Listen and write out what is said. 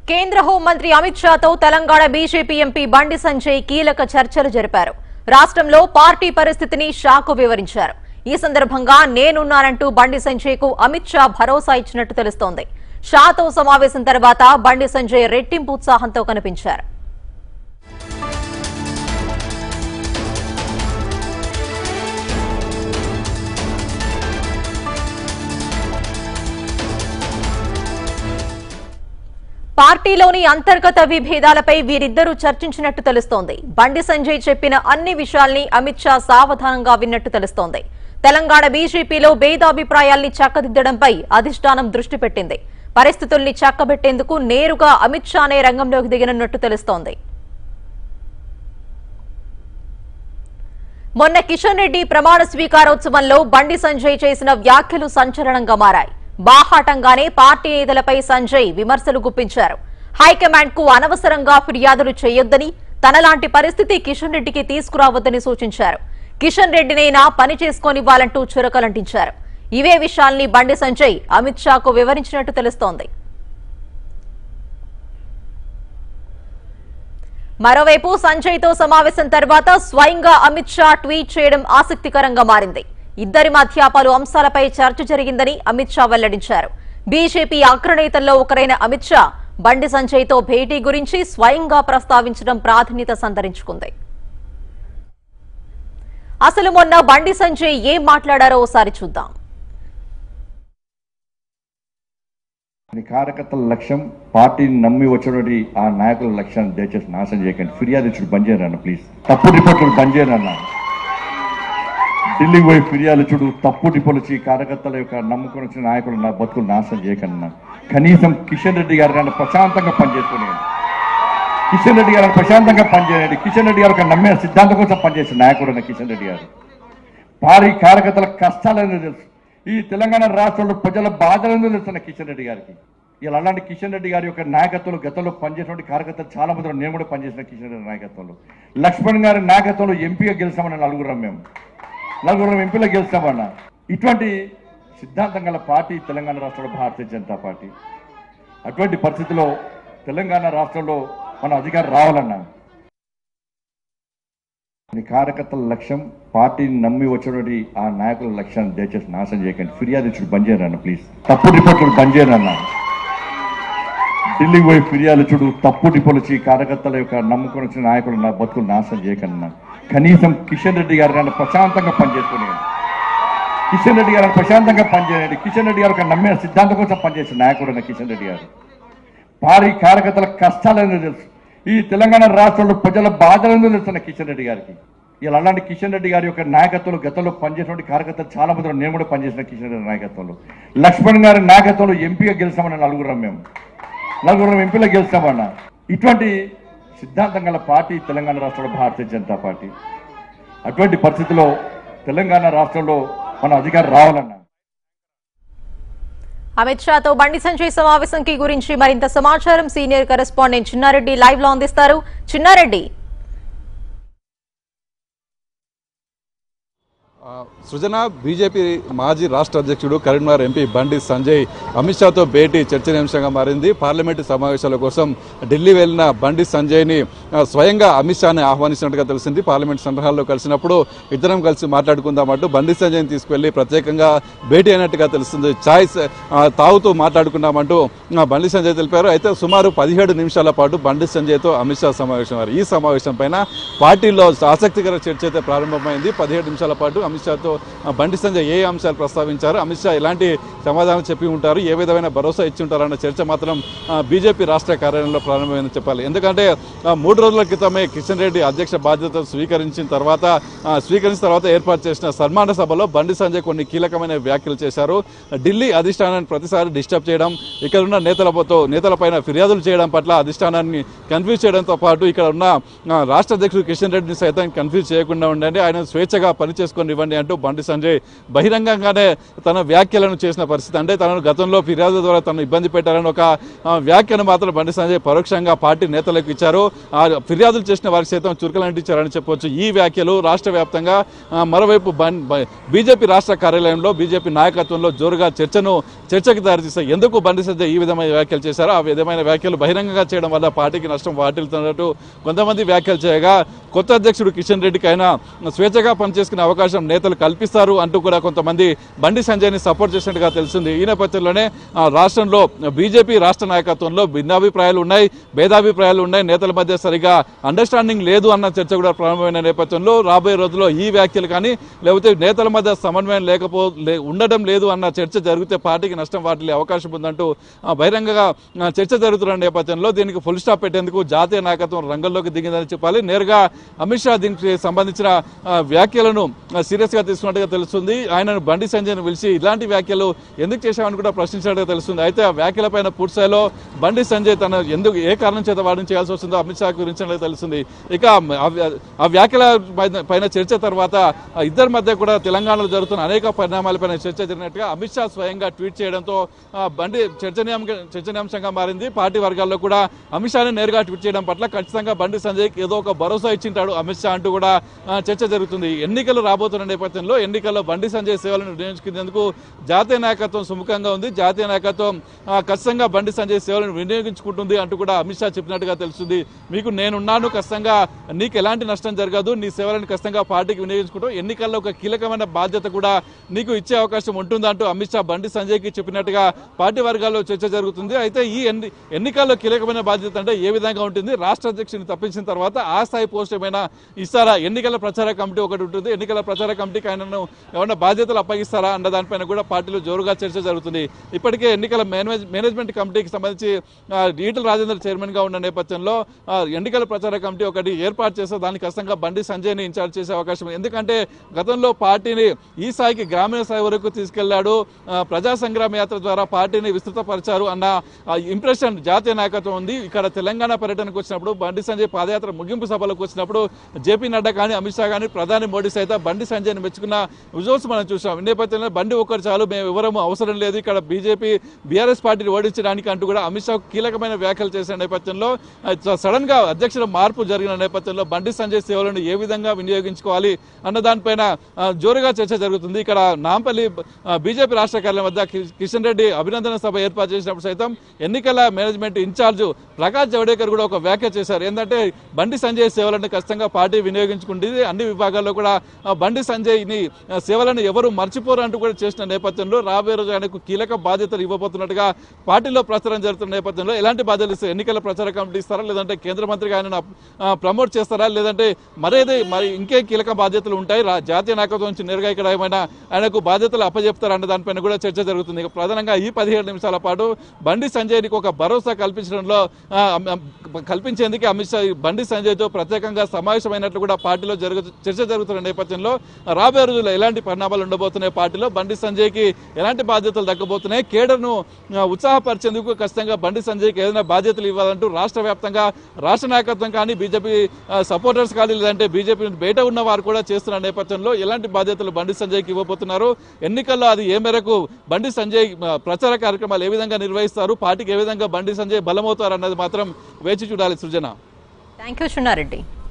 కేంద్ర హోంమంత్రి అమిత్ షాతో తెలంగాణ బీజేపీ ఎంపీ బండి సంజయ్ కీలక చర్చలు జరిపారు రాష్ట్రంలో పార్టీ పరిస్థితిని షాకు వివరించారు ఈ సందర్భంగా నేనున్నానంటూ బండి సంజయ్ కు అమిత్ షా భరోసా ఇచ్చినట్టు తెలుస్తోంది షాతో సమావేశం తర్వాత బండి సంజయ్ రెట్టింపు ఉత్సాహంతో కనిపించారు పార్టీలోని అంతర్గత విభేదాలపై వీరిద్దరూ చర్చించినట్టు తెలుస్తోంది బండి సంజయ్ చెప్పిన అన్ని విషయాల్ని అమిత్ షా సావధానంగా విన్నట్టు తెలుస్తోంది తెలంగాణ బీజేపీలో భేదాభిప్రాయాల్ని చక్కదిద్దడంపై అధిష్టానం దృష్టి పెట్టింది పరిస్థితుల్ని చక్కబెట్టేందుకు నేరుగా అమిత్ షానే రంగంలోకి దిగనున్నట్టు తెలుస్తోంది మొన్న కిషన్ రెడ్డి ప్రమాణ స్వీకారోత్సవంలో బండి సంజయ్ చేసిన వ్యాఖ్యలు సంచలనంగా మారాయి బాహాటంగానే పార్టీ నేతలపై సంజయ్ విమర్శలు గుప్పించారు హైకమాండ్ కు అనవసరంగా ఫిర్యాదులు చేయొద్దని తనలాంటి పరిస్థితి కిషన్ రెడ్డికి తీసుకురావద్దని సూచించారు కిషన్ రెడ్డినైనా పని చేసుకోనివ్వాలంటూ చురకలంటించారు ఇవే విషయాల్ని బండి సంజయ్ అమిత్ షాకు వివరించినట్టు తెలుస్తోంది మరోవైపు సంజయ్ తో సమావేశం తర్వాత స్వయంగా అమిత్ షా ట్వీట్ చేయడం ఆసక్తికరంగా మారింది ఇద్దరి మధ్య పలు అంశాలపై చర్చ జరిగిందని అమిత్ షా వెల్లడించారు బీజేపీ అగ్రనేతల్లో ఒకరైన అమిత్ షా బండి సంజయ్ తో భేటీ గురించి స్వయంగా ప్రస్తావించడం ప్రాధాన్యత సంతరించుకుంది అసలు మొన్న బండి సంజయ్ ఏం మాట్లాడారో ఓసారి చూద్దాం మీ కార్యకర్తల లక్ష్యం పార్టీని నమ్మి వచ్చినటువంటి ఆ నాయకుల లక్ష్యాన్ని దయచేసి నాశనం చేయకండి ఫిర్యాదు ఇచ్చుడు బంద్ చేయరు అన్న ప్లీజ్ తప్పు రిపోర్టులు బంద్ చేయరు అన్న ఢిల్లీకి పోయి ఫిర్యాదు ఇచ్చుడు తప్పు రిపోర్ట్లు వచ్చి కార్యకర్తల యొక్క నమ్ముకొని వచ్చిన నాయకులు నా బతుకులు నాశనం చేయకండి అన్న కనీసం కిషన్ రెడ్డి గారు కానీ ప్రశాంతంగా పనిచేసుకునేయండి కిషన్ రెడ్డి గారు ప్రశాంతంగా పనిచేయండి కిషన్ రెడ్డి గారు ఒక నమ్మిన సిద్ధాంతం కోసం పనిచేసిన నాయకుడు అన్న కిషన్ రెడ్డి గారు వారి కార్యకర్తల కష్టాలని తెలుసు ఈ తెలంగాణ రాష్ట్రంలో ప్రజల బాధలను తెలుస్తున్న కిషన్ రెడ్డి గారికి ఇలా అలాంటి కిషన్ రెడ్డి గారి యొక్క నాయకత్వంలో గతంలో పనిచేసినటువంటి కార్యకర్తలు చాలా మంది ఉన్నారు. నేను కూడా పనిచేసిన కిషన్ రెడ్డి నాయకత్వంలో లక్ష్మణ్ గారి నాయకత్వంలో ఎంపీగా గెలిచామన్న నలుగురం మేము నలుగురం ఎంపీలో గెలిచామన్న ఇటువంటి సిద్ధాంతం గల పార్టీ తెలంగాణ రాష్ట్రంలో భారతీయ జనతా పార్టీ అటువంటి పరిస్థితిలో తెలంగాణ రాష్ట్రంలో మన అధికారం రావాలన్నా మీ కార్యకర్తల లక్ష్యం పార్టీని నమ్మి వచ్చినటువంటి ఆ నాయకుల లక్ష్యాన్ని దయచేసి నాశనం చేయకండి ఫిర్యాదు ఇచ్చుడు బంద్ చేయరు అన్న ప్లీజ్ తప్పు రిపోర్టులు బంద్ చేయరు అన్న ఢిల్లీకి పోయి ఫిర్యాదు ఇచ్చుడు తప్పు రిపోర్ట్లు వచ్చి కార్యకర్తల యొక్క నమ్ముకొని వచ్చిన నాయకులు నా బతుకులు నాశనం చేయకండి అన్న కనీసం కిషన్ రెడ్డి గారు కానీ ప్రశాంతంగా పనిచేసుకునేయండి కిషన్ రెడ్డి గారు ప్రశాంతంగా పనిచేయండి కిషన్ రెడ్డి గారు ఒక నమ్మిన సిద్ధాంతం కోసం పనిచేసిన నాయకుడు అన్న కిషన్ రెడ్డి గారు వారి కార్యకర్తల కష్టాలని తెలుసు ఈ తెలంగాణ రాష్ట్రంలో ప్రజల బాధలను తెలుస్తున్న కిషన్ రెడ్డి గారికి ఇలా అలాంటి కిషన్ రెడ్డి గారి యొక్క నాయకత్వంలో గతంలో పనిచేసినటువంటి కార్యకర్తలు చాలా మంది ఉన్నారు. నేను కూడా పనిచేసిన కిషన్ రెడ్డి నాయకత్వంలో లక్ష్మణ్ గారి నాయకత్వంలో ఎంపీగా గెలిచామన్న నలుగురం మేము నలుగురం ఎంపీలో గెలిచామన్న ఇటువంటి సిద్ధాంతం గల పార్టీ తెలంగాణ రాష్ట్రంలో భారతీయ జనతా పార్టీ అటువంటి పరిస్థితిలో తెలంగాణ రాష్ట్రంలో మన అధికారం రావాలన్నా అమిత్ షాతో బండి సంజయ్ సమావేశంకి గురించి మరింత సమాచారం సీనియర్ కరెస్పాండెంట్ చిన్నారెడ్డి లైవ్ లో అందిస్తారు చిన్నారెడ్డి ఆ, సృజన బీజేపీ మాజీ రాష్ట్ర అధ్యక్షుడు కరీంనగర్ ఎంపీ బండి సంజయ్ అమిత్ షాతో భేటీ చర్చనీయాంశంగా మారింది పార్లమెంటు సమావేశాల కోసం ఢిల్లీ వెళ్లిన బండి సంజయ్ని ఆ, స్వయంగా అమిత్ షాని ఆహ్వానించినట్టుగా తెలిసింది పార్లమెంట్ సంగ్రహాల్లో కలిసినప్పుడు ఇద్దరం కలిసి మాట్లాడుకుందామంటూ బండి సంజయ్ని తీసుకెళ్లి ప్రత్యేకంగా భేటీ అయినట్టుగా తెలుస్తుంది ఛాయ్స్ ఆ, తాగుతూ మాట్లాడుకున్నామంటూ ఆ, బండి సంజయ్ తెలిపారు అయితే సుమారు పదిహేడు నిమిషాల పాటు బండి సంజయ్తో అమిత్ షా సమావేశం అయ్యారు. ఈ సమావేశం పైన పార్టీలో ఆసక్తికర చర్చ అయితే ప్రారంభమైంది పదిహేడు నిమిషాల పాటు అమిత్ షాతో ఆ, బండి సంజయ్ ఏ అంశాలు ప్రస్తావించారు అమిత్ షా ఎలాంటి సమాధానం చెప్పి ఉంటారు ఏ విధమైన భరోసా ఇచ్చి ఉంటారు అన్న చర్చ మాత్రం ఆ, బీజేపీ రాష్ట్ర కార్యాలయంలో ప్రారంభమైందని చెప్పాలి ఎందుకంటే ఆ, మూడు రోజుల క్రితమే కిషన్ రెడ్డి అధ్యక్ష బాధ్యతలు స్వీకరించిన తర్వాత ఆ, స్వీకరించిన తర్వాత ఏర్పాటు చేసిన సన్మాన సభలో బండి సంజయ్ కొన్ని కీలకమైన వ్యాఖ్యలు చేశారు ఢిల్లీ అధిష్టానాన్ని ప్రతిసారి డిస్టర్బ్ చేయడం ఇక్కడ ఉన్న నేతలతో నేతలపైన ఫిర్యాదులు చేయడం పట్ల అధిష్టానాన్ని కన్ఫ్యూజ్ చేయడంతో పాటు ఇక్కడ ఉన్న ఆ, రాష్ట్ర అధ్యక్షుడు కిషన్ రెడ్డిని సైతం కన్ఫ్యూజ్ చేయకుండా ఉండండి ఆయన స్వేచ్ఛగా పని చేసుకొని ఇవ్వండి అంటూ బండి సంజయ్ బహిరంగంగానే తన వ్యాఖ్యలను చేసిన పరిస్థితి అంటే తనను గతంలో ఫిర్యాదు ద్వారా తను ఇబ్బంది పెట్టారని ఒక ఆ, వ్యాఖ్యను మాత్రం బండి సంజయ్ పరోక్షంగా పార్టీ నేతలకు ఇచ్చారు ఆ ఫిర్యాదులు చేసిన వారికి సైతం చురుకలంటించారని చెప్పవచ్చు ఈ వ్యాఖ్యలు రాష్ట్ర వ్యాప్తంగా ఆ, మరోవైపు బన్- బ- బీజేపీ రాష్ట్ర కార్యాలయంలో బీజేపీ నాయకత్వంలో జోరుగా చర్చను చర్చకు దారితీస్తాయి ఎందుకు బండి సంజయ్ ఈ విధమైన వ్యాఖ్యలు చేశారో ఆ విధమైన వ్యాఖ్యలు బహిరంగంగా చేయడం వల్ల పార్టీకి నష్టం వాటిల్తున్నట్టు కొంతమంది వ్యాఖ్యలు చేయగా కొత్త అధ్యక్షుడు కిషన్ రెడ్డికి అయినా స్వేచ్ఛగా పనిచేసుకునే అవకాశం నేతలు కల్పిస్తారు అంటూ కూడా కొంతమంది బండి సంజయ్ని సపోర్ట్ చేసినట్టుగా తెలిసింది ఈ నేపథ్యంలోనే ఆ, రాష్ట్రంలో బీజేపీ రాష్ట్ర నాయకత్వంలో భిన్నాభిప్రాయాలు ఉన్నాయి భేదాభిప్రాయాలు ఉన్నాయి నేతల మధ్య సరిగా అండర్స్టాండింగ్ లేదు అన్న చర్చ కూడా ప్రారంభమైన నేపథ్యంలో రాబోయే రోజుల్లో ఈ వ్యాఖ్యలు కానీ లేకపోతే నేతల మధ్య సమన్వయం లేకపో లే- ఉండడం లేదు అన్న చర్చ జరిగితే పార్టీకి నష్టం వాటిల్లే అవకాశం ఉందంటూ ఆ, బహిరంగంగా ఆ, చర్చ జరుగుతున్న నేపథ్యంలో దీనికి ఫుల్ స్టాప్ పెట్టేందుకు జాతీయ నాయకత్వం రంగంలోకి దిగిందని చెప్పాలి నేరుగా అమిత్ షా దీనికి సంబంధించిన ఆ, వ్యాఖ్యలను సీరియస్ గా తీసుకున్నట్టుగా తెలుస్తుంది ఆయనను బండి సంజయ్ను పిలిచి ఇలాంటి వ్యాఖ్యలు ఎందుకు చేశామని కూడా ప్రశ్నించినట్టుగా తెలుస్తుంది అయితే ఆ వ్యాఖ్యలపైన పూర్తి స్థాయిలో బండి సంజయ్ తన ఎందుకు ఏ కారణం చేత వాడిని చేయాల్సి వస్తుందో అమిత్ షా గురించి అనేది తెలుస్తుంది ఇక ఆ వ్య- ఆ వ్యాఖ్యల పైన- పైన చర్చ తర్వాత ఆ ఇద్దరి మధ్య కూడా తెలంగాణలో జరుగుతున్న అనేక పరిణామాలపైన చర్చ జరిగినట్టుగా అమిత్ షా స్వయంగా ట్వీట్ చేయడంతో ఆ, బండి చర్చనీయాంశ చర్చనీయాంశంగా మారింది పార్టీ వర్గాల్లో కూడా అమిత్ షాని నేరుగా ట్వీట్ చేయడం పట్ల ఖచ్చితంగా బండి సంజయ్కి ఏదో ఒక భరోసా ఇచ్చింటాడు అమిత్ షా అంటూ కూడా ఆ, చర్చ జరుగుతుంది ఎన్నికలు రాబోతున్న నేపథ్యంలో ఎన్నికల్లో బండి సంజయ్ సేవలను వినియోగించుకునేందుకు జాతీయ నాయకత్వం సుముఖంగా ఉంది జాతీయ నాయకత్వం ఆ, ఖచ్చితంగా బండి సంజయ్ సేవలను వినియోగించుకుంటుంది అంటూ కూడా అమిత్ షా చెప్పినట్టుగా తెలుస్తుంది మీకు నేనున్నాను ఖచ్చితంగా నీకు ఎలాంటి నష్టం జరగదు నీ సేవలను ఖచ్చితంగా పార్టీకి వినియోగించుకుంటాం ఎన్నికల్లో ఒక కీలకమైన బాధ్యత కూడా నీకు ఇచ్చే అవకాశం ఉంటుంది అంటూ అమిత్ షా బండి సంజయ్కి చెప్పినట్టుగా పార్టీ వర్గాల్లో చర్చ జరుగుతుంది అయితే ఈ ఎన్ని ఎన్నికల్లో కీలకమైన బాధ్యత అంటే ఏ విధంగా ఉంటుంది రాష్ట్ర అధ్యక్షుని తప్పించిన తర్వాత ఆ స్థాయి పోస్ట్ ఏమైనా ఇస్తారా ఎన్నికల ప్రచార కమిటీ ఒకటి ఉంటుంది ఎన్నికల ప్రచార కమిటీకి ఆయనను ఏమైనా బాధ్యతలు అప్పగిస్తారా అన్న దానిపైన కూడా పార్టీలో జోరుగా చర్చ జరుగుతుంది ఇప్పటికే ఎన్నికల మేనేజ్ మేనేజ్మెంట్ కమిటీకి సంబంధించి ఆ, ఈటల రాజేందర్ చైర్మన్ గా ఉన్న నేపథ్యంలో ఆ, ఎన్నికల ప్రచార కమిటీ ఒకటి ఏర్పాటు చేస్తే దానికి ఖచ్చితంగా బండి సంజయ్ని ఇన్ఛార్జ్ చేసే అవకాశం ఉంది. ఎందుకంటే గతంలో పార్టీని ఈ స్థాయికి గ్రామీణ స్థాయి వరకు తీసుకెళ్లాడు ఆ, ప్రజా సంగ్రామ యాత్ర ద్వారా పార్టీని విస్తృతపరిచారు అన్న ఆ, ఇంప్రెషన్ జాతీయ నాయకత్వం ఉంది ఇక్కడ తెలంగాణ పర్యటనకు వచ్చినప్పుడు బండి సంజయ్ పాదయాత్ర ముగింపు సభలకు వచ్చినప్పుడు జేపీ నడ్డా కానీ అమిత్ షా కానీ ప్రధాని మోడీ సైతం బండి సంజయ్ని మెచ్చుకున్న విజువల్స్ మనం చూసాం ఈ నేపథ్యంలో బండి ఒక్కరు చాలు మేము ఎవరము అవసరం లేదు ఇక్కడ బీజేపీ బీఆర్ఎస్ పార్టీని ఓడించడానికి అంటూ కూడా అమిత్ షా కీలకమైన వ్యాఖ్యలు చేసిన నేపథ్యంలో సడన్ గా అధ్యక్షుల మార్పు జరిగిన నేపథ్యంలో బండి సంజయ్ సేవలను ఏ విధంగా వినియోగించుకోవాలి అన్న దానిపైన ఆ, జోరుగా చర్చ జరుగుతుంది ఇక్కడ నాంపల్లి బీజేపీ రాష్ట్ర కార్యాలయం వద్ద కి- కిషన్ రెడ్డి అభినందన సభ ఏర్పాటు చేసినప్పుడు సైతం ఎన్నికల మేనేజ్మెంట్ ఇన్ఛార్జ్ ప్రకాష్ జవడేకర్ కూడా ఒక వ్యాఖ్య చేశారు ఏంటంటే బండి సంజయ్ సేవలను ఖచ్చితంగా పార్టీ వినియోగించుకుంటుంది అన్ని విభాగాల్లో కూడా ఆ, బండి సంజయ్ని ఆ, సేవలను ఎవరు మర్చిపోరు అంటూ కూడా చేసిన నేపథ్యంలో రాబోయే రోజు ఆయనకు కీలక బాధ్యతలు ఇవ్వబోతున్నట్టుగా పార్టీలో ప్రచారం జరుగుతున్న నేపథ్యంలో ఎలాంటి బాధ్యతలు ఇస్తారు ఎన్నికల ప్రచార కమిటీ ఇస్తారా లేదంటే కేంద్ర మంత్రిగా ఆయన ప్రమోట్ చేస్తారా లేదంటే మరేది మరి ఇంకే కీలక బాధ్యతలు ఉంటాయి రా- జాతీయ నాయకత్వం నుంచి నేరుగా ఇక్కడ ఏమైనా ఆయనకు బాధ్యతలు అప్పచెప్తారా అన్న దానిపైన కూడా చర్చ జరుగుతుంది ఇక ప్రధానంగా ఈ పదిహేడు నిమిషాల పాటు బండి సంజయ్కి ఒక భరోసా కల్పించడంలో ఆ, అమ్- అమ్- కల్పించేందుకే అమిత్ షా ఈ బండి సంజయ్తో ప్రత్యేకంగా సమావేశమైనట్లు కూడా పార్టీలో జరుగు చర్చ జరుగుతున్న నేపథ్యంలో రాబోయే రోజుల్లో ఎలాంటి పరిణామాలు ఉండబోతున్నాయి పార్టీలో బండి సంజయ్కి ఎలాంటి బాధ్యతలు దక్కబోతున్నాయి కేడర్ను ఆ, ఉత్సాహపరిచేందుకు ఖచ్చితంగా బండి సంజయ్కి ఏదైనా బాధ్యతలు ఇవ్వాలంటూ రాష్ట్ర వ్యాప్తంగా రాష్ట్ర నాయకత్వం కానీ బీజేపీ సపోర్టర్స్ కానీ లేదంటే బీజేపీ బయట ఉన్న వారు కూడా చేస్తున్న నేపథ్యంలో ఎలాంటి బాధ్యతలు బండి సంజయ్కి ఇవ్వబోతున్నారు ఎన్నికల్లో అది ఏ మేరకు బండి సంజయ్ ఆ, ప్రచార కార్యక్రమాలు ఏ విధంగా నిర్వహిస్తారు పార్టీకి ఏ విధంగా బండి సంజయ్ బలమవుతారు అన్నది మాత్రం వేచి చూడాలి సృజన థ్యాంక్ యూ చిన్నారెడ్డి